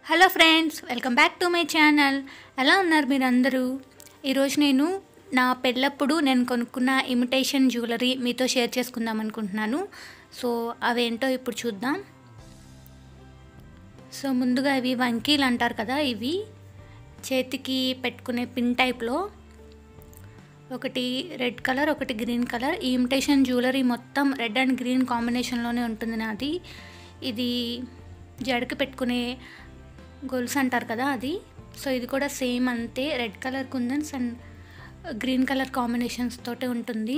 hello friends welcome back to my channel ఎలా ఉన్నారు మీరందరూ ఈరోజు నేను నా పెళ్ళప్పుడు నేను కొనుక్కున్న ఇమిటేషన్ జ్యువెలరీ మీతో షేర్ చేసుకుందాం అనుకుంటున్నాను సో అవేంటో ఇప్పుడు చూద్దాం సో ముందుగా ఇవి వంకీలు అంటారు కదా ఇవి చేతికి పెట్టుకునే పిన్ టైప్లో ఒకటి రెడ్ కలర్ ఒకటి గ్రీన్ కలర్ ఈ ఇమిటేషన్ జ్యువెలరీ మొత్తం రెడ్ అండ్ గ్రీన్ కాంబినేషన్లోనే ఉంటుంది నాది ఇది జడకి పెట్టుకునే గొలుసు అంటారు కదా అది సో ఇది కూడా సేమ్ అంతే red colour kundans and green colour combinations తోటే ఉంటుంది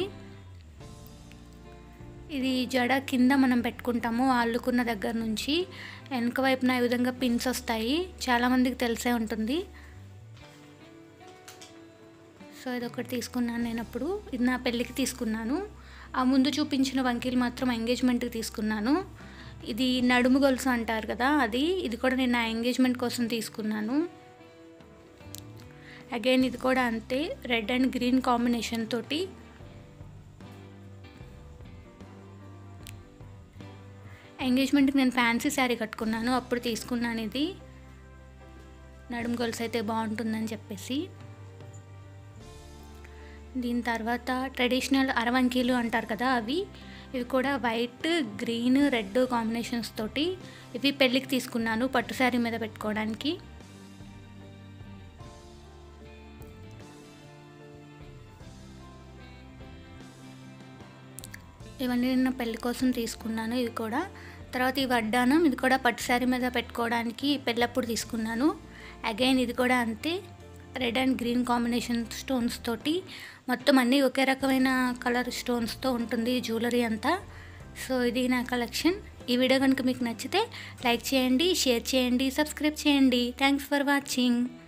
ఇది జడ కింద మనం పెట్టుకుంటాము అల్లుకున్న దగ్గర నుంచి వెనక వైపున ఈ విధంగా పిన్స్ వస్తాయి చాలామందికి తెలిసే ఉంటుంది సో ఇది ఒకటి తీసుకున్నాను నేను అప్పుడు ఇది నా పెళ్ళికి తీసుకున్నాను ఆ ముందు చూపించిన వంకీలు మాత్రం ఎంగేజ్మెంట్కి తీసుకున్నాను ఇది నడుము గొలుసు అంటారు కదా అది ఇది కూడా నేను నా ఎంగేజ్మెంట్ కోసం తీసుకున్నాను అగైన్ ఇది కూడా అంతే రెడ్ అండ్ గ్రీన్ కాంబినేషన్ తోటి ఎంగేజ్మెంట్కి నేను ఫ్యాన్సీ శారీ కట్టుకున్నాను అప్పుడు తీసుకున్నాను ఇది నడుము గొలుసు అయితే బాగుంటుందని చెప్పేసి దీని తర్వాత ట్రెడిషనల్ అరవంకీలు అంటారు కదా అవి ఇవి కూడా వైట్ గ్రీన్ రెడ్ కాంబినేషన్స్ తోటి ఇవి పెళ్ళికి తీసుకున్నాను పట్టు శారీ మీద పెట్టుకోవడానికి ఇవన్నీ నేను పెళ్ళి కోసం తీసుకున్నాను ఇవి కూడా తర్వాత ఈ వడ్డానం ఇది కూడా పట్టు శారీ మీద పెట్టుకోవడానికి పెళ్ళప్పుడు తీసుకున్నాను అగైన్ ఇది కూడా అంతే red and green combination stones తోటి మొత్తం అన్నీ ఒకే రకమైన కలర్ స్టోన్స్తో ఉంటుంది జ్యువెలరీ అంతా సో ఇది నా కలెక్షన్ ఈ వీడియో కనుక మీకు నచ్చితే లైక్ చేయండి షేర్ చేయండి సబ్స్క్రైబ్ చేయండి థ్యాంక్స్ ఫర్ వాచింగ్